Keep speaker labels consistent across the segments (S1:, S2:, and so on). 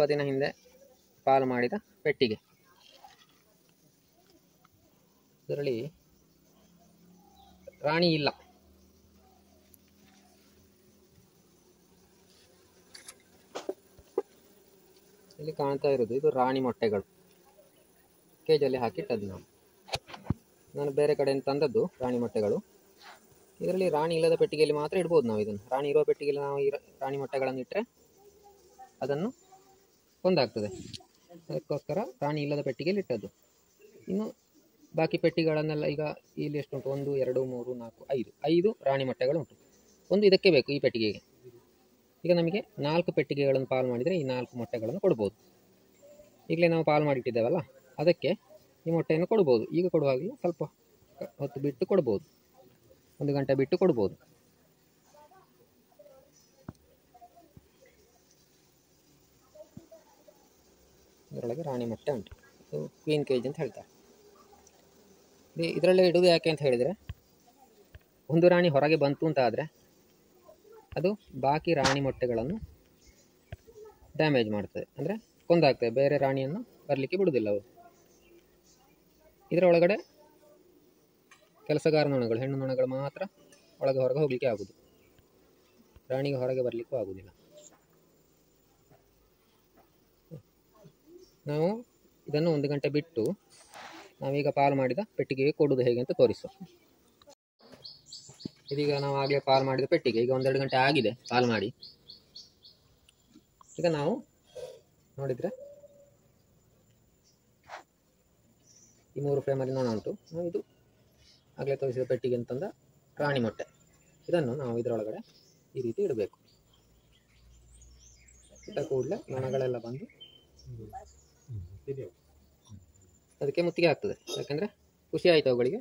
S1: ಸ್ವಲ್ಪ ದಿನ ಹಿಂದೆ ಪಾಲು ಮಾಡಿದ ಪೆಟ್ಟಿಗೆ ಇದರಲ್ಲಿ ರಾಣಿ ಇಲ್ಲ ಇಲ್ಲಿ ಕಾಣ್ತಾ ಇರೋದು ಇದು ರಾಣಿ ಮೊಟ್ಟೆಗಳು ಕೇಜಲ್ಲಿ ಹಾಕಿಟ್ಟದ್ದು ನಾವು ನಾನು ಬೇರೆ ಕಡೆಯಿಂದ ತಂದದ್ದು ರಾಣಿ ಮೊಟ್ಟೆಗಳು ಇದರಲ್ಲಿ ರಾಣಿ ಇಲ್ಲದ ಪೆಟ್ಟಿಗೆಯಲ್ಲಿ ಮಾತ್ರ ಇಡ್ಬೋದು ನಾವು ಇದನ್ನು ರಾಣಿ ಇರೋ ಪೆಟ್ಟಿಗೆಯಲ್ಲಿ ನಾವು ಈ ರ- ರಾಣಿ ಮೊಟ್ಟೆಗಳನ್ನು ಇಟ್ಟರೆ ಅದನ್ನು ಕೊಂದಾಗ್ತದೆ ಅದಕ್ಕೋಸ್ಕರ ರಾಣಿ ಇಲ್ಲದ ಪೆಟ್ಟಿಗೆಯಲ್ಲಿ ಇಟ್ಟದ್ದು ಇನ್ನು ಬಾಕಿ ಪೆಟ್ಟಿಗೆಗಳನ್ನೆಲ್ಲ ಈಗ ಇಲ್ಲಿ ಎಷ್ಟುಂಟು ಒಂದು ಎರಡು ಮೂರು ನಾಲ್ಕು ಐದು ಐದು ರಾಣಿ ಮೊಟ್ಟೆಗಳು ಉಂಟು ಒಂದು ಇದಕ್ಕೆ ಬೇಕು ಈ ಪೆಟ್ಟಿಗೆಗೆ ಈಗ ನಮಗೆ ನಾಲ್ಕು ಪೆಟ್ಟಿಗೆಗಳನ್ನು ಪಾಲು ಮಾಡಿದರೆ ಈ ನಾಲ್ಕು ಮೊಟ್ಟೆಗಳನ್ನು ಕೊಡ್ಬೋದು ಈಗಲೇ ನಾವು ಪಾಲು ಮಾಡಿಟ್ಟಿದ್ದೇವಲ್ಲ ಅದಕ್ಕೆ ಈ ಮೊಟ್ಟೆಯನ್ನು ಕೊಡ್ಬೋದು ಈಗ ಕೊಡುವಾಗಲೂ ಸ್ವಲ್ಪ ಕ- ಹೊತ್ತು ಬಿಟ್ಟು ಕೊಡ್ಬೋದು ಒಂದು ಗಂಟೆ ಬಿಟ್ಟು ಕೊಡ್ಬೋದು ಇದರೊಳಗೆ ರಾಣಿ ಮೊಟ್ಟೆ ಉಂಟು ಇದು ಕ್ವೀನ್ ಕೇಜ್ ಅಂತ ಹೇಳ್ತಾರೆ ಇದು- ಇದರಲ್ಲೇ ಇಡುವುದು ಯಾಕೆ ಅಂತ ಹೇಳಿದರೆ ಒಂದು ರಾಣಿ ಹೊರಗೆ ಬಂತು ಅಂತ ಆದರೆ ಅದು ಬಾಕಿ ರಾಣಿ ಮೊಟ್ಟೆಗಳನ್ನು ಡ್ಯಾಮೇಜ್ ಮಾಡ್ತದೆ ಅಂದರೆ ಕೊಂದಾಗ್ತದೆ ಬೇರೆ ರಾಣಿಯನ್ನು ಬರಲಿಕ್ಕೆ ಬಿಡುವುದಿಲ್ಲ ಅವು ಇದರ ಒಳಗಡೆ ಕೆಲಸಗಾರ ನೊಣಗಳು ಹೆಣ್ಣು ನೊಣಗಳು ಮಾತ್ರ ಒಳಗೆ ಹೊರಗೆ ಹೋಗಲಿಕ್ಕೆ ಆಗುದು ರಾಣಿಗೆ ಹೊರಗೆ ಬರಲಿಕ್ಕೂ ಆಗುವುದಿಲ್ಲ ನಾವು ಇದನ್ನು ಒಂದು ಗಂಟೆ ಬಿಟ್ಟು ನಾವೀಗ ಪಾಲು ಮಾಡಿದ ಪೆಟ್ಟಿಗೆಗೆ ಕೊಡುವುದು ಹೇಗೆ ಅಂತ ತೋರಿಸುವ ಇದೀಗ ನಾವು ಆಗಲೇ ಪಾಲು ಮಾಡಿದ ಪೆಟ್ಟಿಗೆ ಈಗ ಒಂದೆರಡು ಗಂಟೆ ಆಗಿದೆ ಪಾಲು ಮಾಡಿ ಈಗ ನಾವು ನೋಡಿದರೆ ಈ ಮೂರು ಫ್ರೇಮಲ್ಲಿ ನೊಣ ಉಂಟು ನಾವು ಇದು ಆಗಲೇ ತೋರಿಸಿದ ಪೆಟ್ಟಿಗೆ ಅಂತಂದ ರಾಣಿ ಮೊಟ್ಟೆ ಇದನ್ನು ನಾವು ಇದರೊಳಗಡೆ ಈ ರೀತಿ ಇಡಬೇಕು ಇಟ್ಟ ಕೂಡಲೇ ನೊಣಗಳೆಲ್ಲ ಬಂದು ಅದಕ್ಕೆ ಮುತ್ತಿಗೆ ಆಗ್ತದೆ ಯಾಕಂದರೆ ಖುಷಿ ಆಯಿತು ಅವುಗಳಿಗೆ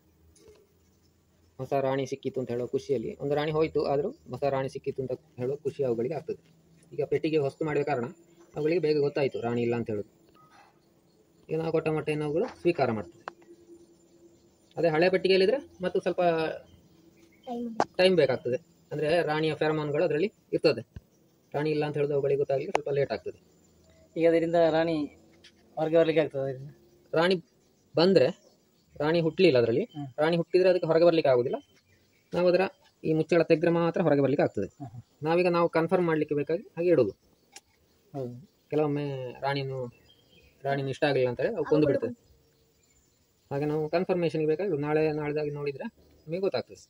S1: ಹೊಸ ರಾಣಿ ಸಿಕ್ಕಿತ್ತು ಅಂತ ಹೇಳೋ ಖುಷಿಯಲ್ಲಿ ಒಂದು ರಾಣಿ ಹೋಯಿತು ಆದರೂ ಹೊಸ ರಾಣಿ ಸಿಕ್ಕಿತ್ತು ಅಂತ ಹೇಳೋ ಖುಷಿ ಅವುಗಳಿಗೆ ಆಗ್ತದೆ ಈಗ ಪೆಟ್ಟಿಗೆ ಹೊಸ್ತು ಮಾಡಿದ ಕಾರಣ ಅವುಗಳಿಗೆ ಬೇಗ ಗೊತ್ತಾಯಿತು ರಾಣಿ ಇಲ್ಲ ಅಂತ ಹೇಳೋದು ಈಗ ನಾವು ಕೊಟ್ಟ ಮೊಟ್ಟೆಯನ್ನು ಅವುಗಳು ಸ್ವೀಕಾರ ಮಾಡ್ತದೆ ಅದೇ ಹಳೆ ಪೆಟ್ಟಿಗೆಯಲ್ಲಿದ್ದರೆ ಮತ್ತು ಸ್ವಲ್ಪ ಟೈಮ್ ಬೇಕಾಗ್ತದೆ ಅಂದರೆ ರಾಣಿಯ ಫೆರಮಾನ್ಗಳು ಅದರಲ್ಲಿ ಇರ್ತದೆ ರಾಣಿ ಇಲ್ಲ ಅಂತ ಹೇಳೋದು ಅವುಗಳಿಗೆ ಗೊತ್ತಾಗಲಿಕ್ಕೆ ಸ್ವಲ್ಪ ಲೇಟ್ ಆಗ್ತದೆ
S2: ಈಗ ಅದರಿಂದ ರಾಣಿ ಹೊರಗೆ ಬರ್ಲಿಕ್ಕೆ ಆಗ್ತದೆ ಅದರಿಂದ
S1: ರಾಣಿ ಬಂದರೆ ರಾಣಿ ಹುಟ್ಟಲಿಲ್ಲ ಅದರಲ್ಲಿ
S2: ಹ್ಮ್.
S1: ರಾಣಿ ಹುಟ್ಟಿದ್ರೆ ಅದಕ್ಕೆ ಹೊರಗೆ ಬರಲಿಕ್ಕೆ ಆಗೋದಿಲ್ಲ ನಾವು ಅದರ ಈ ಮುಚ್ಚಳ ತೆಗೆದ್ರೆ ಮಾತ್ರ ಹೊರಗೆ ಬರಲಿಕ್ಕೆ ಆಗ್ತದೆ
S2: ಹ್ಮ್ ಹ್ಮ್.
S1: ನಾವೀಗ ನಾವು ಕನ್ಫರ್ಮ್ ಮಾಡಲಿಕ್ಕೆ ಬೇಕಾಗಿ ಹಾಗೆ ಇಡೋದು
S2: ಹೌದು
S1: ಕೆಲವೊಮ್ಮೆ ರಾಣಿಯನ್ನು ರಾಣಿನ ಇಷ್ಟ ಆಗಲಿಲ್ಲ ಅಂತೇಳಿ ಅವು ಕೊಂದು ಬಿಡ್ತದೆ ಹಾಗೆ ನಾವು ಕನ್ಫರ್ಮೇಷನ್ಗೆ ಬೇಕಾಗಿ ನಾಳೆ ನಾಳೆದಾಗಿ ನೋಡಿದರೆ ನಮಗೆ ಗೊತ್ತಾಗ್ತದೆ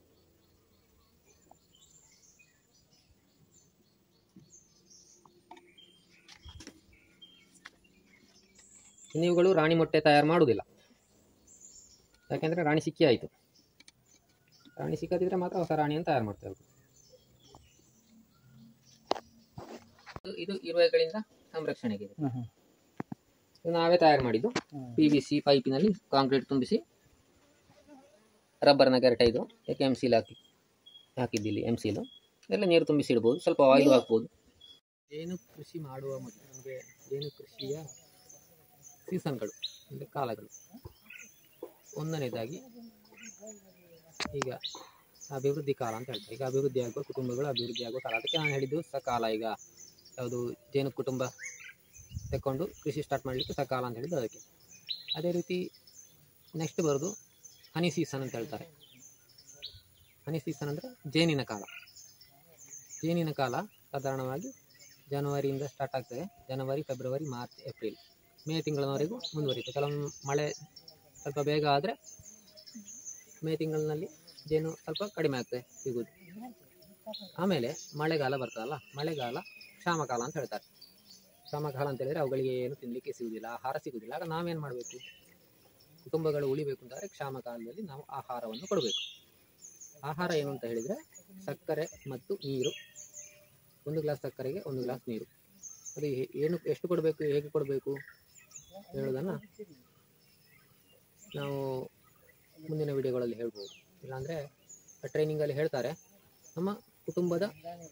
S1: ಇನ್ನು ಇವುಗಳು ರಾಣಿ ಮೊಟ್ಟೆ ತಯಾರು ಮಾಡುವುದಿಲ್ಲ ಯಾಕೆಂದರೆ ರಾಣಿ ಸಿಕ್ಕಿ ಆಯಿತು ರಾಣಿ ಸಿಕ್ಕದಿದ್ರೆ ಮಾತ್ರ ಹೊಸ ರಾಣಿಯನ್ನು ತಯಾರು ಮಾಡ್ತೇವೆ ಇದು- ಇದು ಇರುವೆಗಳಿಂದ ಸಂರಕ್ಷಣೆಗೆ ಇದೆ.
S2: ಹ್ಮ್ ಹ್ಮ್
S1: ಇದು ನಾವೇ ತಯಾರು ಮಾಡಿದ್ದು
S2: ಹ್ಮ್.
S1: ಪಿ ವಿ ಸಿ ಪೈಪಿನಲ್ಲಿ ಕಾಂಕ್ರೀಟ್ ತುಂಬಿಸಿ ರಬ್ಬರ್ನ ಗೆರಟೆ ಇದು ಯಾಕೆ ಎಮ್ ಸಿಲ್ ಹಾಕಿ ಹಾಕಿದ್ದಿಲ್ಲಿ ಎಮ್ ಸಿಲು ಎಲ್ಲ ನೀರು ತುಂಬಿಸಿ ಇಡ್ಬೋದು ಸ್ವಲ್ಪ ಆಯಿಲ್ ಹಾಕ್ಬೋದು ಜೇನು ಕೃಷಿ ಮಾಡುವ ಮತ್ತು ನಮಗೆ ಜೇನು ಕೃಷಿಯ ಸೀಸನ್ಗಳು ಅಂದರೆ ಕಾಲಗಳು ಒಂದನೇದಾಗಿ ಈಗ ಅಭಿವೃದ್ಧಿ ಕಾಲ ಅಂತ ಹೇಳ್ತಾರೆ ಈಗ ಅಭಿವೃದ್ಧಿ ಆಗುವ ಕುಟುಂಬಗಳು ಅಭಿವೃದ್ಧಿ ಆಗುವ ಕಾಲ ಅದಕ್ಕೆ ನಾನು ಹೇಳಿದ್ದು ಸಕಾಲ ಈಗ ಯಾವುದು ಜೇನು ಕುಟುಂಬ ತಗೊಂಡು ಕೃಷಿ ಸ್ಟಾರ್ಟ್ ಮಾಡಲಿಕ್ಕೆ ಸಕಾಲ ಅಂತ ಹೇಳಿದ್ದು ಅದಕ್ಕೆ ಅದೇ ರೀತಿ ನೆಕ್ಸ್ಟ್ ಬರೋದು ಹನಿ ಸೀಸನ್ ಅಂತ ಹೇಳ್ತಾರೆ ಹನಿ ಸೀಸನ್ ಅಂದರೆ ಜೇನಿನ ಕಾಲ ಜೇನಿನ ಕಾಲ ಸಾಧಾರಣವಾಗಿ ಜನವರಿಯಿಂದ ಸ್ಟಾರ್ಟ್ ಆಗ್ತದೆ ಜನವರಿ ಫೆಬ್ರವರಿ ಮಾರ್ಚ್ ಏಪ್ರಿಲ್ ಮೇ ತಿಂಗಳಿನವರೆಗೂ ಮುಂದುವರಿಯುತ್ತೆ ಕೆಲವೊಮ್ಮೆ ಮಳೆ ಸ್ವಲ್ಪ ಬೇಗ ಆದರೆ ಮೇ ತಿಂಗಳಿನಲ್ಲಿ ಜೇನು ಸ್ವಲ್ಪ ಕಡಿಮೆ ಆಗ್ತದೆ ಸಿಗುವುದು ಆಮೇಲೆ ಮಳೆಗಾಲ ಬರ್ತದಲ್ಲ ಮಳೆಗಾಲ ಕ್ಷಾಮಕಾಲ ಅಂತ ಹೇಳ್ತಾರೆ ಕ್ಷಾಮಕಾಲ ಅಂತ ಹೇಳಿದ್ರೆ ಅವುಗಳಿಗೆ ಏನು ತಿನ್ನಲಿಕ್ಕೆ ಸಿಗುವುದಿಲ್ಲ ಆಹಾರ ಸಿಗುವುದಿಲ್ಲ ಆಗ ನಾವೇನು ಮಾಡಬೇಕು ಕುಟುಂಬಗಳು ಉಳಿಬೇಕು ಅಂತಾದರೆ ಕ್ಷಾಮಕಾಲದಲ್ಲಿ ನಾವು ಆಹಾರವನ್ನು ಕೊಡಬೇಕು ಆಹಾರ ಏನು ಅಂತ ಹೇಳಿದರೆ ಸಕ್ಕರೆ ಮತ್ತು ನೀರು ಒಂದು ಗ್ಲಾಸ್ ಸಕ್ಕರೆಗೆ ಒಂದು ಗ್ಲಾಸ್ ನೀರು ಅದು ಹೇ- ಏನು ಎಷ್ಟು ಕೊಡಬೇಕು ಹೇಗೆ ಕೊಡಬೇಕು ಹೇಳೋದನ್ನು ನಾವು ಮುಂದಿನ ವಿಡಿಯೋಗಳಲ್ಲಿ ಹೇಳ್ಬೋದು ಇಲ್ಲಾಂದರೆ ಟ್ರೈನಿಂಗಲ್ಲಿ ಹೇಳ್ತಾರೆ ನಮ್ಮ ಕುಟುಂಬದ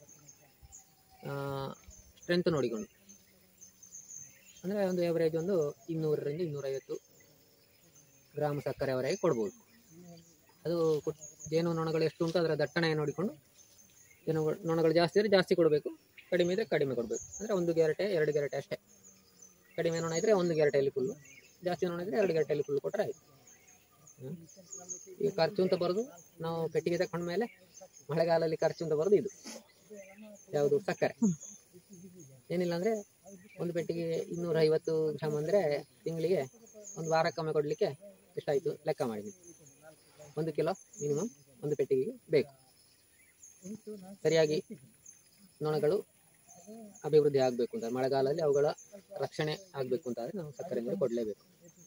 S1: ಸ್ಟ್ರೆಂತ್ ನೋಡಿಕೊಂಡು ಅಂದರೆ ಒಂದು ಎವರೇಜ್ ಒಂದು ಇನ್ನೂರರಿಂದ ಇನ್ನೂರೈವತ್ತು ಗ್ರಾಮ್ ಸಕ್ಕರೆವರೆಗೆ ಕೊಡ್ಬೋದು ಅದು ಕುಟ್- ಜೇನು ನೊಣಗಳು ಎಷ್ಟು ಉಂಟು ಅದರ ದಟ್ಟಣೆ ನೋಡಿಕೊಂಡು ಜೇನು ನೊಣಗಳು ಜಾಸ್ತಿ ಇದ್ದರೆ ಜಾಸ್ತಿ ಕೊಡಬೇಕು ಕಡಿಮೆ ಇದ್ರೆ ಕಡಿಮೆ ಕೊಡಬೇಕು ಅಂದರೆ ಒಂದು ಗೆರಟೆ ಎರಡು ಗೆರಟೆ ಅಷ್ಟೇ ಕಡಿಮೆ ನೊಣ ಇದ್ರೆ ಒಂದು ಗೆರಟೆಯಲ್ಲಿ ಫುಲ್ಲು ಜಾಸ್ತಿ ನೊಣ ಇದ್ರೆ ಎರಡು ಗೆರಟೆಯಲ್ಲಿ ಫುಲ್ ಕೊಟ್ಟರೆ ಆಯ್ತು ಹ್ಮ್. ಈಗ ಖರ್ಚು ಅಂತ ಬರೋದು ನಾವು ಪೆಟ್ಟಿಗೆ ತಕೊಂಡ ಮೇಲೆ ಮಳೆಗಾಲದಲ್ಲಿ ಖರ್ಚು ಅಂತ ಬರೋದು ಇದು ಯಾವುದು ಸಕ್ಕರೆ ಏನಿಲ್ಲ ಅಂದರೆ ಒಂದು ಪೆಟ್ಟಿಗೆ ಇನ್ನೂರ ಐವತ್ತು ಗ್ರಾಮ್ ಅಂದರೆ ತಿಂಗಳಿಗೆ ಒಂದು ವಾರಕ್ಕೊಮ್ಮೆ ಕೊಡಲಿಕ್ಕೆ ಎಷ್ಟಾಯಿತು ಲೆಕ್ಕ ಮಾಡಿ ನೀವು. ಒಂದು ಕಿಲೋ ಮಿನಿಮಮ್ ಒಂದು ಪೆಟ್ಟಿಗೆಗೆ ಬೇಕು ಸರಿಯಾಗಿ ನೊಣಗಳು ಅಭಿವೃದ್ಧಿ ಆಗಬೇಕು ಅಂತ ಮಳೆಗಾಲದಲ್ಲಿ ಅವುಗಳ ರಕ್ಷಣೆ ಆಗಬೇಕು ಅಂತಾದರೆ ನಾವು ಸಕ್ಕರೆ ನೀರು ಕೊಡಲೇಬೇಕು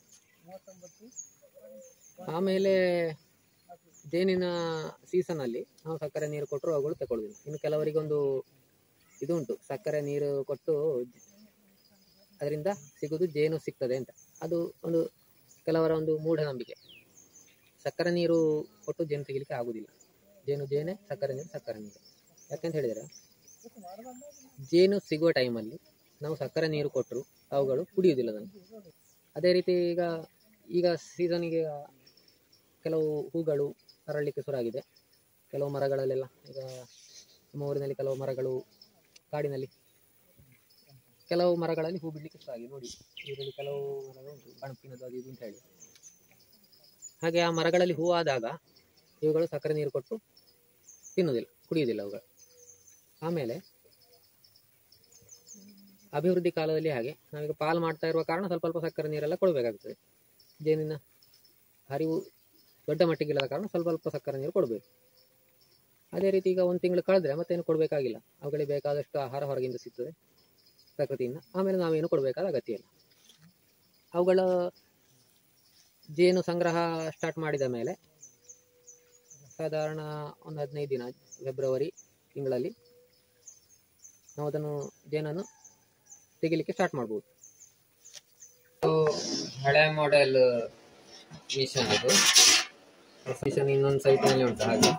S1: ಆಮೇಲೆ ಜೇನಿನ ಸೀಸನಲ್ಲಿ ನಾವು ಸಕ್ಕರೆ ನೀರು ಕೊಟ್ಟರು ಅವುಗಳು ತಗೊಳ್ಳೋದಿಲ್ಲ ಇನ್ನು ಕೆಲವರಿಗೊಂದು ಇದು ಉಂಟು ಸಕ್ಕರೆ ನೀರು ಕೊಟ್ಟು ಅದರಿಂದ ಸಿಗೋದು ಜೇನು ಸಿಗ್ತದೆ ಅಂತ ಅದು ಒಂದು ಕೆಲವರ ಒಂದು ಮೂಢನಂಬಿಕೆ ಸಕ್ಕರೆ ನೀರು ಕೊಟ್ಟು ಜೇನು ತೆಗಿಲಿಕ್ಕೆ ಆಗುದಿಲ್ಲ ಜೇನು ಜೇನೆ ಸಕ್ಕರೆ ನೀರು ಸಕ್ಕರೆ ನೀರು ಯಾಕಂತ ಹೇಳಿದರೆ ಜೇನು ಸಿಗುವ ಟೈಮಲ್ಲಿ ನಾವು ಸಕ್ಕರೆ ನೀರು ಕೊಟ್ಟರು ಅವುಗಳು ಕುಡಿಯುವುದಿಲ್ಲ ಅದನ್ನು ಅದೇ ರೀತಿ ಈಗ ಈಗ ಸೀಸನಿಗೆ ಕೆಲವು ಹೂಗಳು ಅರಳಲಿಕ್ಕೆ ಶುರುವಾಗಿದೆ ಕೆಲವು ಮರಗಳಲ್ಲೆಲ್ಲ ಈಗ ನಮ್ಮ ಊರಿನಲ್ಲಿ ಕೆಲವು ಮರಗಳು ಕಾಡಿನಲ್ಲಿ ಕೆಲವು ಮರಗಳಲ್ಲಿ ಹೂ ಬಿಡಲಿಕ್ಕೆ ಶುರುವಾಗಿದೆ ನೋಡಿ ಇದರಲ್ಲಿ ಕೆಲವು ಮರಗಳು ಉಂಟು ಬಣಪಿನದು ಅದು ಇದು ಅಂತ ಹೇಳಿ ಹಾಗೆ ಆ ಮರಗಳಲ್ಲಿ ಹೂ ಆದಾಗ ಇವುಗಳು ಸಕ್ಕರೆ ನೀರು ಕೊಟ್ಟು ತಿನ್ನುವುದಿಲ್ಲ ಕುಡಿಯುವುದಿಲ್ಲ ಅವುಗಳು ಆಮೇಲೆ ಅಭಿವೃದ್ಧಿ ಕಾಲದಲ್ಲಿ ಹಾಗೆ ನಾವೀಗ ಪಾಲು ಮಾಡ್ತಾ ಇರುವ ಕಾರಣ ಸ್ವಲ್ಪ ಸ್ವಲ್ಪ ಸಕ್ಕರೆ ನೀರೆಲ್ಲ ಕೊಡಬೇಕಾಗ್ತದೆ ಜೇನಿನ ಹರಿವು ದೊಡ್ಡ ಮಟ್ಟಿಗಿಲ್ಲದ ಕಾರಣ ಸ್ವಲ್ಪ ಸ್ವಲ್ಪ ಸಕ್ಕರೆ ನೀರು ಕೊಡಬೇಕು ಅದೇ ರೀತಿ ಈಗ ಒಂದು ತಿಂಗಳು ಕಳೆದ್ರೆ ಮತ್ತೇನು ಕೊಡಬೇಕಾಗಿಲ್ಲ ಅವುಗಳಿಗೆ ಬೇಕಾದಷ್ಟು ಆಹಾರ ಹೊರಗಿಂದ ಸಿಗ್ತದೆ ಪ್ರಕೃತಿಯಿಂದ ಆಮೇಲೆ ನಾವೇನು ಕೊಡಬೇಕಾದ ಅಗತ್ಯ ಇಲ್ಲ ಅವುಗಳ ಜೇನು ಸಂಗ್ರಹ ಸ್ಟಾರ್ಟ್ ಮಾಡಿದ ಮೇಲೆ ಸಾಧಾರಣ ಒಂದು ಹದಿನೈದು ದಿನ ಫೆಬ್ರವರಿ ತಿಂಗಳಲ್ಲಿ ನಾವು ಅದನ್ನು ಜೇನನ್ನು ತೆಗಿಲಿಕ್ಕೆ ಸ್ಟಾರ್ಟ್ ಮಾಡ್ಬೋದು ಹಳೆ ಮಾಡೆಲ್ ಮಿಷನ್ ಅದು ಮಿಷನ್ ಇನ್ನೊಂದು ಸೈಟ್ನಲ್ಲಿ ಉಂಟು ಹಾಗೆ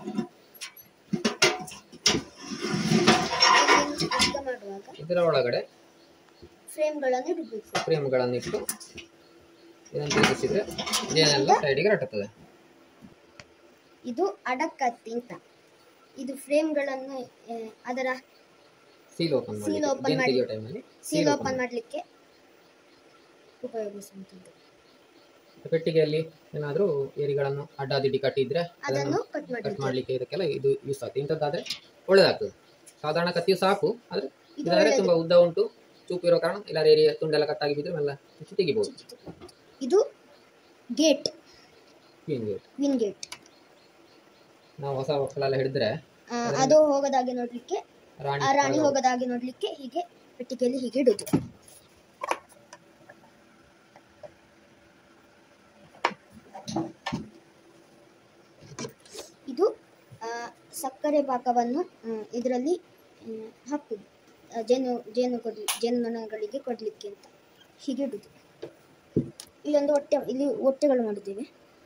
S3: ಈಗ ಮಾಡುವಾಗ
S1: ಇದರ ಒಳಗಡೆ
S3: ಫ್ರೇಮ್ಗಳನ್ನು ಇಡಬೇಕು
S1: ಫ್ರೇಮ್ಗಳನ್ನು ಇಟ್ಟು ಇದನ್ನು ತಿರುಗಿಸಿದ್ರೆ ಜೇನೆಲ್ಲ ಸೈಡಿಗೆ ರಟ್ಟುತ್ತದೆ
S3: ಇದು ಅಡಕತ್ತಿ ಅಂತ ಇದು ಫ್ರೇಮ್ಗಳನ್ನು ಆ, ಅದರ
S1: ಸೀಲ್ ಓಪನ್
S3: Seal
S1: ಮಾಡಿ
S3: open
S1: ಜೇನು
S3: ಮಾಡಿ-
S1: ತೆಗೆಯೋ ಟೈಮಲ್ಲಿ
S3: ಸೀಲ್ ಓಪನ್ ಮಾಡಲಿಕ್ಕೆ ಉಪಯೋಗಿಸುವಂಥದ್ದು
S1: ಪೆಟ್ಟಿಗೆಯಲ್ಲಿ ಏನಾದರೂ ಏರಿಗಳನ್ನು ಅಡ್ಡಾದಿಡ್ಡಿ ಕಟ್ಟಿದ್ರೆ
S3: ಅದನ್ನು
S1: ಅದನ್ನು
S3: ಕಟ್
S1: ಕಟ್
S3: ಮಾಡಲಿಕ್ಕೆ
S1: ಮಾಡಲಿಕ್ಕೆ ಇದಕ್ಕೆಲ್ಲ ಇದು ಯೂಸ್ ಆಗ್ತದೆ ಇಂಥದ್ದಾದ್ರೆ ಒಳ್ಳೇದಾಗ್ತದೆ ಸಾಧಾರಣ ಕತ್ತಿಯು ಸಾಕು ಆದರೆ
S3: ಇದು
S1: ಇದಾದ್ರೆ
S3: ಒಳ್ಳೆದು.
S1: ತುಂಬಾ ಉದ್ದ ಉಂಟು ಚೂಪು ಇರೋ ಕಾರಣ ಎಲ್ಲ ಏರಿಯಾ ತುಂಡೆಲ್ಲ ಕಟ್ಟಾಗಿ ಬಿದ್ದರೆ ಎಲ್ಲ ಕಿತ್ತು ತೆಗಿಬಹುದು
S3: ಇದು gate
S1: queen gate
S3: queen gate
S1: ನಾವು ಹೊಸ ಮಕ್ಕಳೆಲ್ಲ ಹಿಡಿದ್ರೆ
S3: ಆ, ಅದು ಹೋಗದಾಗೆ ನೋಡ್ಲಿಕ್ಕೆ
S1: ರಾಣಿ
S3: ಆ ರಾಣಿ
S1: ಒಳಗೆ
S3: ಹೋಗದಾಗೆ ನೋಡ್ಲಿಕ್ಕೆ ಹೀಗೆ ಪೆಟ್ಟಿಗೆಯಲ್ಲಿ ಹೀಗೆ ಇಡುದು ಇದು ಆ, ಸಕ್ಕರೆ ಪಾಕವನ್ನು ಇದರಲ್ಲಿ ಹಾಕುದು ಆ, ಜೇನು ಜೇನು ಕೊಡ್ಲಿ ಜೇನುನೊಣಗಳಿಗೆ ಕೊಡ್ಲಿಕ್ಕೆ ಅಂತ ಹೀಗೆ ಇಡುದು ಇಲ್ಲೊಂದು ಹೊಟ್ಟೆ ಇಲ್ಲಿ ಹೊಟ್ಟೆಗಳು ಮಾಡಿದ್ದೇವೆ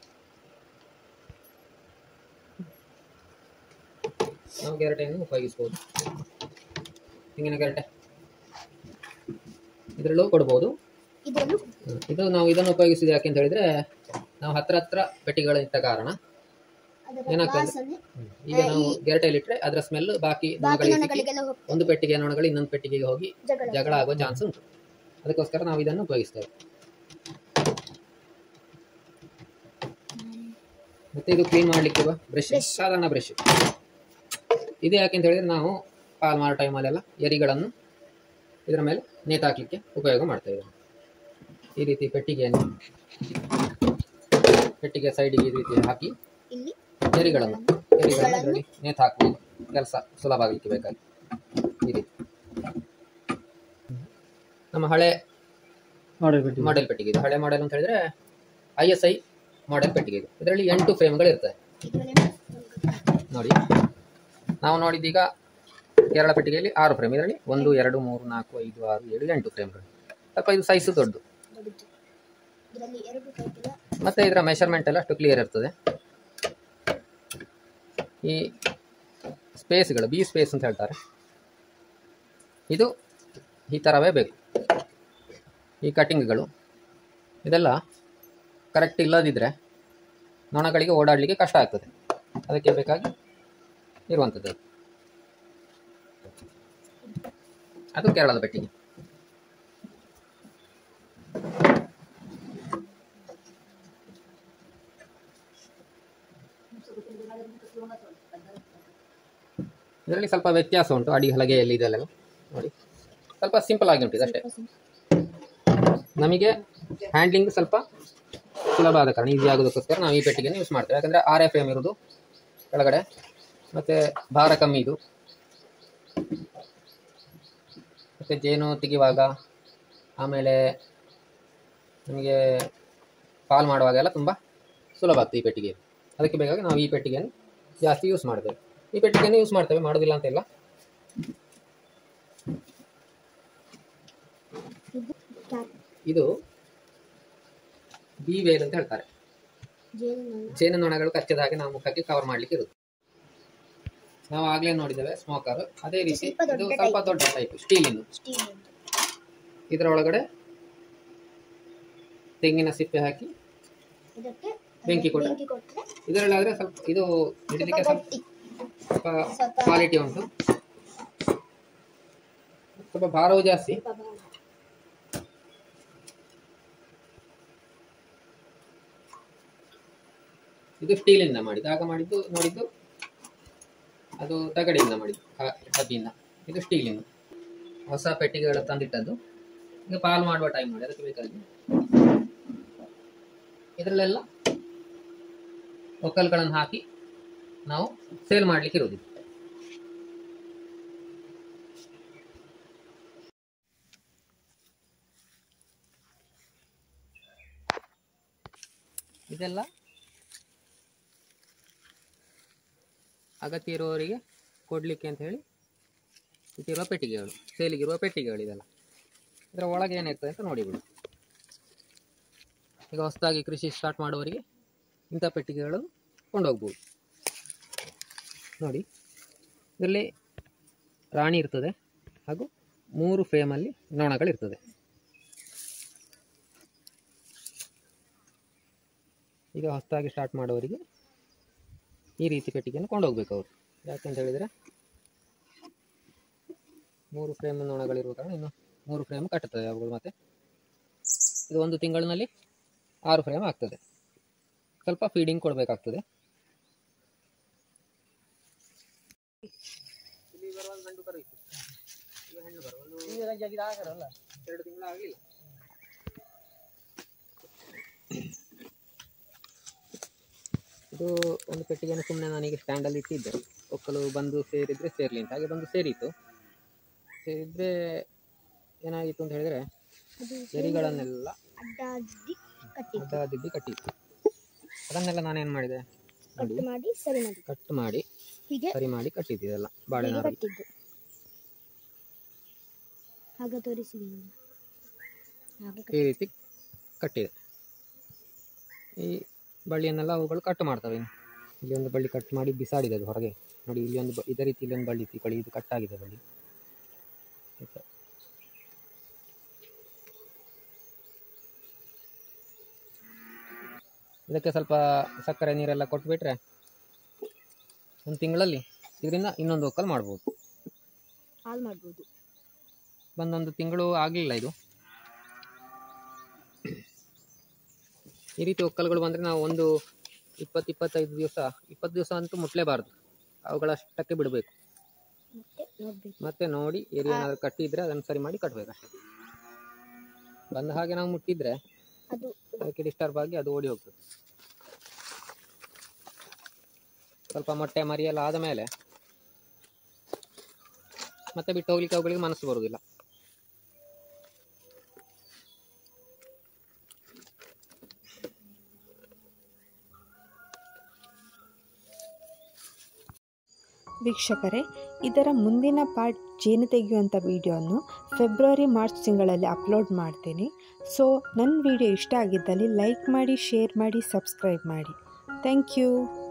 S1: ನಾವು ಗೆರಟೆಯನ್ನು ಉಪಯೋಗಿಸಬಹುದು ತೆಂಗಿನ ಗೆರಟೆ ಇದರಲ್ಲೂ ಕೊಡ್ಬೋದು
S3: ಇದರಲ್ಲೂ
S1: ಹ್ಮ್. ಇದು ನಾವು ಇದನ್ನು ಉಪಯೋಗಿಸಿದ ಯಾಕೆ ಅಂತ ಹೇಳಿದ್ರೆ ನಾವು ಹತ್ರ ಹತ್ರ ಪೆಟ್ಟಿಗಳಿಟ್ಟ ಕಾರಣ
S3: ಅದರ
S1: ಏನಾಗ್ತದೆ?
S3: ವಾಸನೆ
S1: ಈಗ ನಾವು ಗೆರಟೆಯಲ್ಲಿ ಇಟ್ಟರೆ ಅದರ ಸ್ಮೆಲ್ ಬಾಕಿ
S3: ಬಾಕಿ
S1: ನೊಣಗಳಿಗೆ ಸಿಕ್ಕಿ
S3: ನೊಣಗಳಿಗೆಲ್ಲ ಹೋಗ್ತದೆ
S1: ಒಂದು ಪೆಟ್ಟಿಗೆ ನೊಣಗಳು ಇನ್ನೊಂದು ಪೆಟ್ಟಿಗೆಗೆ ಹೋಗಿ
S3: ಜಗಳ
S1: ಜಗಳ ಆಗುವ ಚಾನ್ಸ್ ಉಂಟು ಅದಕ್ಕೋಸ್ಕರ ನಾವು ಇದನ್ನು ಉಪಯೋಗಿಸ್ತೇವೆ ಮತ್ತೆ ಇದು ಕ್ಲೀನ್ ಮಾಡ್ಲಿಕ್ಕೆ ಬ್ರಷ್
S3: Brush.
S1: ಸಾಧಾರಣ ಬ್ರಷ್ ಇದು ಯಾಕೆ ಅಂತ ಹೇಳಿದ್ರೆ ನಾವು ಪಾಲ್ ಮಾಡೋ ಟೈಮಲ್ಲೆಲ್ಲ ಎರಿಗಳನ್ನು ಇದರ ಮೇಲೆ ನೇತಾಕ್ಲಿಕ್ಕೆ ಉಪಯೋಗ ಮಾಡ್ತೇವೆ ಈ ರೀತಿ ಪೆಟ್ಟಿಗೆಯನ್ನು ಪೆಟ್ಟಿಗೆ ಸೈಡಿಗೆ ಈ ರೀತಿ ಹಾಕಿ
S3: ಇಲ್ಲಿ
S1: ಎರಿಗಳನ್ನು ಎರಿಗಳನ್ನು ಇದರಲ್ಲಿ ನೇತು ಹಾಕಬಹುದು ಕೆಲಸ ಸುಲಭ ಆಗಲಿಕ್ಕೆ ಬೇಕಾಗಿ ಈ ರೀತಿ ನಮ್ಮ ಹಳೆ
S2: ಮಾಡಿ ಬಿಟ್ಟು
S1: ಮಾಡೆಲ್ ಪೆಟ್ಟಿಗೆ ಇದು ಹಳೆ ಮಾಡೆಲ್ ಅಂತ ಹೇಳಿದ್ರೆ ಐ ಎಸ್ ಐ ಮಾಡೆಲ್ ಪೆಟ್ಟಿಗೆ ಇದು ಇದರಲ್ಲಿ ಎಂಟು ಫ್ರೇಮ್ಗಳು ಇರ್ತವೆ
S3: ಇದರಲ್ಲಿ
S1: ನೋಡಿ ನಾವು ನೋಡಿದ್ದೀಗ ಕೇರಳ ಪೆಟ್ಟಿಗೆಯಲ್ಲಿ ಆರು ಫ್ರೇಮ್ ಇದರಲ್ಲಿ ಒಂದು ಎರಡು ಮೂರು ನಾಲ್ಕು ಐದು ಆರು ಏಳು ಎಂಟು ಫ್ರೇಮ್ಗಳು ಸ್ವಲ್ಪ ಇದು ಸೈಜು ದೊಡ್ಡ
S3: ದೊಡ್ಡದು. ಇದರಲ್ಲಿ ಎರಡು ಟೈಪಿನ
S1: ಮತ್ತೆ ಇದರ ಮೆಷರ್ಮೆಂಟ್ ಎಲ್ಲ ಅಷ್ಟು ಕ್ಲಿಯರ್ ಇರ್ತದೆ ಈ ಸ್ಪೇಸ್ಗಳು ಬಿ ಸ್ಪೇಸ್ ಅಂತ ಹೇಳ್ತಾರೆ ಇದು ಈ ಥರವೇ ಬೇಕು ಈ ಕಟಿಂಗ್ಗಳು ಇದೆಲ್ಲ ಕರೆಕ್ಟ್ ಇಲ್ಲದಿದ್ದರೆ ನೊಣಗಳಿಗೆ ಓಡಾಡಲಿಕ್ಕೆ ಕಷ್ಟ ಆಗ್ತದೆ ಅದಕ್ಕೆ ಬೇಕಾಗಿ ಇರುವಂಥದ್ದು ಅದು. ಅದು ಕೇರಳದ ಪೆಟ್ಟಿಗೆ ಇದರಲ್ಲಿ ಸ್ವಲ್ಪ ವ್ಯತ್ಯಾಸ ಉಂಟು ಅಡಿ ಹಲಗೆಯಲ್ಲಿ ಇದೆಲ್ಲ ನೋಡಿ ಸ್ವಲ್ಪ ಸಿಂಪಲ್ ಆಗಿ ಉಂಟು ಇದಷ್ಟೇ ನಮಗೆ ಹ್ಯಾಂಡ್ಲಿಂಗ್ ಸ್ವಲ್ಪ ಸುಲಭ ಆದ ಕಾರಣ ಈಸಿ ಆಗೋದಕ್ಕೋಸ್ಕರ ನಾವು ಈ ಪೆಟ್ಟಿಗೆಯನ್ನು ಯೂಸ್ ಮಾಡ್ತೇವೆ ಯಾಕಂದರೆ ಆರ್ ಎಫ್ ಎಮ್ ಇರೋದು ಕೆಳಗಡೆ ಮತ್ತು ಭಾರ ಕಮ್ಮಿ ಇದು ಮತ್ತು ಜೇನು ತೆಗೆಯುವಾಗ ಆಮೇಲೆ ನಮಗೆ ಪಾಲ್ ಮಾಡುವಾಗೆಲ್ಲ ತುಂಬ ಸುಲಭ ಆಗ್ತದೆ ಈ ಪೆಟ್ಟಿಗೆ ಅದಕ್ಕೆ ಬೇಕಾಗಿ ನಾವು ಈ ಪೆಟ್ಟಿಗೆಯನ್ನು ಜಾಸ್ತಿ ಯೂಸ್ ಮಾಡ್ತೇವೆ ಈ ಪೆಟ್ಟಿಗೆಯನ್ನು ಯೂಸ್ ಮಾಡ್ತೇವೆ ಮಾಡೋದಿಲ್ಲ ಅಂತಿಲ್ಲ
S3: ಕ್ಯಾಪ್
S1: ಇದು ಬಿ ವೇಲ್ ಅಂತ ಹೇಳ್ತಾರೆ
S3: ಜೇನುನೊಣ
S1: ಜೇನು ನೊಣಗಳು ಕಚ್ಚದ ಹಾಗೆ ನಾವು ಮುಖಕ್ಕೆ ಕವರ್ ಮಾಡ್ಲಿಕ್ಕೆ ಇರುತ್ತೆ ನಾವು ಆಗ್ಲೇ ನೋಡಿದ್ದೇವೆ ಸ್ಮೋಕರ್ ಅದೇ ರೀತಿ
S3: ಸ್ವಲ್ಪ ದೊಡ್ಡ
S1: ಇದು ಸ್ವಲ್ಪ ದೊಡ್ಡ ಟೈಪ್ ಸ್ಟೀಲಿನ
S3: ಸ್ಟೀಲ್
S1: ಇದರ ಒಳಗಡೆ ತೆಂಗಿನ ಸಿಪ್ಪೆ ಹಾಕಿ
S3: ಇದಕ್ಕೆ
S1: ಬೆಂಕಿ ಕೊಟ್ರೆ?
S3: ಬೆಂಕಿ ಕೊಟ್ಟರೆ
S1: ಇದರಲ್ಲಾದ್ರೆ ಸ್ವಲ್ಪ ಇದು ಹಿಡಿಲಿಕ್ಕೆ ಸ್ವಲ್ಪ
S3: ಗಟ್ಟಿ
S1: ಸ್ವಲ್ಪ
S3: ಸ್ವಲ್ಪ
S1: ಕ್ವಾಲಿಟಿ ಉಂಟು ಸ್ವಲ್ಪ ಭಾರವು ಜಾಸ್ತಿ
S3: ಸ್ವಲ್ಪ ಭಾರ.
S1: ಇದು ಸ್ಟೀಲಿಂದ ಮಾಡಿದ್ದು ಆಗ ಮಾಡಿದ್ದು ನೋಡಿದ್ದು ಅದು ತಗಡಿಯಿಂದ ಮಾಡಿದ್ದು ಆ ಡಬ್ಬಿಯಿಂದ ಇದು ಸ್ಟೀಲಿಂದ ಹೊಸ ಪೆಟ್ಟಿಗೆಗಳು ತಂದಿಟ್ಟದ್ದು ಈಗ ಪಾಲ್ ಮಾಡುವ ಟೈಮ್ ಮಾಡಿ ಅದಕ್ಕೆ ಬೇಕಾಗಿ ಇದರಲ್ಲೆಲ್ಲ ಒಕ್ಕಲ್ಗಳನ್ನು ಹಾಕಿ ನಾವು ಸೇಲ್ ಮಾಡ್ಲಿಕ್ಕೆ ಇರೋದು ಇದು. ಇದೆಲ್ಲ ಅಗತ್ಯ ಇರುವವರಿಗೆ ಕೊಡಲಿಕ್ಕೆ ಅಂತ ಹೇಳಿ ಇಟ್ಟಿರುವ ಪೆಟ್ಟಿಗೆಗಳು ಸೇಲಿಗಿರುವ ಪೆಟ್ಟಿಗೆಗಳು ಇದೆಲ್ಲ ಇದರ ಒಳಗೆ ಏನಿರ್ತದೆ ಅಂತ ನೋಡಿಬಿಡಿ ಈಗ ಹೊಸದಾಗಿ ಕೃಷಿ ಸ್ಟಾರ್ಟ್ ಮಾಡುವವರಿಗೆ ಇಂಥ ಪೆಟ್ಟಿಗೆಗಳು ಕೊಂಡೋಗ್ಬೋದು ನೋಡಿ ಇದರಲ್ಲಿ ರಾಣಿ ಇರ್ತದೆ ಹಾಗೂ ಮೂರು ಫ್ರೇಮಲ್ಲಿ ನೊಣಗಳಿರ್ತದೆ ಈಗ ಹೊಸದಾಗಿ ಸ್ಟಾರ್ಟ್ ಮಾಡೋವರಿಗೆ ಈ ರೀತಿ ಪೆಟ್ಟಿಗೆಯನ್ನು ಕೊಂಡೋಗ್ಬೇಕು ಅವರು ಯಾಕೆಂತ ಹೇಳಿದರೆ ಮೂರು ಫ್ರೇಮ್ ನೊಣಗಳಿರುವ ಕಾರಣ ಇನ್ನು ಮೂರು ಫ್ರೇಮ್ ಕಟ್ಟುತ್ತದೆ ಅವುಗಳು ಮತ್ತೆ ಇದು ಒಂದು ತಿಂಗಳಿನಲ್ಲಿ ಆರು ಫ್ರೇಮ್ ಆಗ್ತದೆ ಸ್ವಲ್ಪ ಫೀಡಿಂಗ್ ಕೊಡಬೇಕಾಗ್ತದೆ ಇಲ್ಲಿ ಬರುವಾಗ ಗಂಡು ಕರು ಇತ್ತು ಈಗ ಹೆಣ್ಣು ಬರುವ ಒಂದು
S2: ಈಗ ರಜೆ ಆಗಿದೆ ಆಗಲ್ಲ
S1: ಎರಡು ತಿಂಗಳು ಆಗಲಿಲ್ಲ ಇದು ಒಂದು ಪೆಟ್ಟಿಗೆಯನ್ನು ಸುಮ್ಮನೆ ನಾನೀಗ ಸ್ಟ್ಯಾಂಡಲ್ಲಿ ಇಟ್ಟಿದ್ದೆ ಒಕ್ಕಲು ಬಂದು ಸೇರಿದ್ರೆ ಸೇರ್ಲಿ ಅಂತ ಹಾಗೆ ಬಂದು ಸೇರಿತು ಸೇರಿದ್ರೆ ಏನಾಗಿತ್ತು ಅಂತ ಹೇಳಿದ್ರೆ
S3: ಅದು
S1: ಎರಿಗಳನ್ನೆಲ್ಲ
S3: ಅಡ್ಡಾದಿ ಕಟ್ಟಿ
S1: ಅಡ್ಡದಿಡ್ಡಿ ಕಟ್ಟಿತ್ತು ಅದನ್ನೆಲ್ಲ ನಾನೇನು ಮಾಡಿದೆ ನೋಡಿ
S3: ಕಟ್ ಮಾಡಿ ಸರಿ ಮಾಡಿ
S1: ಕಟ್ ಮಾಡಿ
S3: ಹೀಗೆ
S1: ಸರಿ ಮಾಡಿ ಕಟ್ಟಿದ್ದಿದೆಲ್ಲ
S3: ಹೀಗೆ
S1: ಬಾಳೆನಾರಲ್ಲಿ
S3: ಕಟ್ಟಿದ್ದು ಆಗ ತೋರಿಸಿದ್ದೀನಿ ಹಾಗೆ
S1: ಈ ರೀತಿ ಕಟ್ಟಿದೆ ಈ ಬಳ್ಳಿಯನ್ನೆಲ್ಲ ಅವುಗಳು ಕಟ್ ಮಾಡ್ತವೆ ಇನ್ನು. ಇಲ್ಲಿ ಒಂದು ಬಳ್ಳಿ ಕಟ್ ಮಾಡಿ ಬಿಸಾಡಿದೆ ಅದು ಹೊರಗೆ ನೋಡಿ ಇಲ್ಲಿ ಒಂದು ಬ- ಇದೇ ರೀತಿ ಇಲ್ಲಿ ಒಂದು ಬಳ್ಳಿ ತಿಳ್ಕೊಳ್ಳಿ ಇದು ಕಟ್ ಆಗಿದೆ ಬಳ್ಳಿ ಆಯ್ತಾ? ಇದಕ್ಕೆ ಸ್ವಲ್ಪ ಸಕ್ಕರೆ ನೀರೆಲ್ಲ ಕೊಟ್ಬಿಟ್ರೆ ಒಂದು ತಿಂಗಳಲ್ಲಿ ಇದರಿಂದ ಇನ್ನೊಂದು ಒಕ್ಕಲ್ ಮಾಡ್ಬೋದು
S3: ಹಾಲು ಮಾಡ್ಬೋದು
S1: ಬಂದೊಂದು ತಿಂಗಳು ಆಗಲಿಲ್ಲ ಇದು ಈ ರೀತಿ ಒಕ್ಕಲುಗಳು ಬಂದರೆ ನಾವು ಒಂದು ಇಪ್ಪತ್ತು ಇಪ್ಪತ್ತೈದು ದಿವಸ ಇಪ್ಪತ್ತು ದಿವಸ ಅಂತೂ ಮುಟ್ಲೇಬಾರ್ದು ಅವುಗಳಷ್ಟಕ್ಕೆ ಬಿಡಬೇಕು
S3: ಮತ್ತೆ ನೋಡ್ಬೇಕು
S1: ಮತ್ತೆ ನೋಡಿ ಏರಿ ಏನಾದ್ರು ಕಟ್ಟಿದ್ರೆ ಅದನ್ನು ಸರಿ ಮಾಡಿ ಕಟ್ಟಬೇಕಷ್ಟೆ ಬಂದ ಹಾಗೆ ನಾವು ಮುಟ್ಟಿದ್ರೆ
S3: ಅದು
S1: ಅದಕ್ಕೆ ಡಿಸ್ಟರ್ಬ್ ಆಗಿ ಅದು ಓಡಿ ಹೋಗ್ತದೆ ಸ್ವಲ್ಪ ಮೊಟ್ಟೆ ಮರಿ ಎಲ್ಲ ಆದ ಮೇಲೆ ಮತ್ತೆ ಬಿಟ್ಟು ಹೋಗ್ಲಿಕ್ಕೆ ಅವುಗಳಿಗೆ ಮನಸ್ಸು ಬರುವುದಿಲ್ಲ
S4: ವೀಕ್ಷಕರೇ ಇದರ ಮುಂದಿನ ಪಾರ್ಟ್ ಜೇನು ತೆಗೆಯುವಂಥ ವಿಡಿಯೋವನ್ನು ಫೆಬ್ರವರಿ ಮಾರ್ಚ್ ತಿಂಗಳಲ್ಲಿ ಅಪ್ಲೋಡ್ ಮಾಡ್ತೀನಿ ಸೊ ನನ್ನ ವಿಡಿಯೋ ಇಷ್ಟ ಆಗಿದ್ದಲ್ಲಿ ಲೈಕ್ ಮಾಡಿ ಶೇರ್ ಮಾಡಿ ಸಬ್ಸ್ಕ್ರೈಬ್ ಮಾಡಿ ಥ್ಯಾಂಕ್ ಯು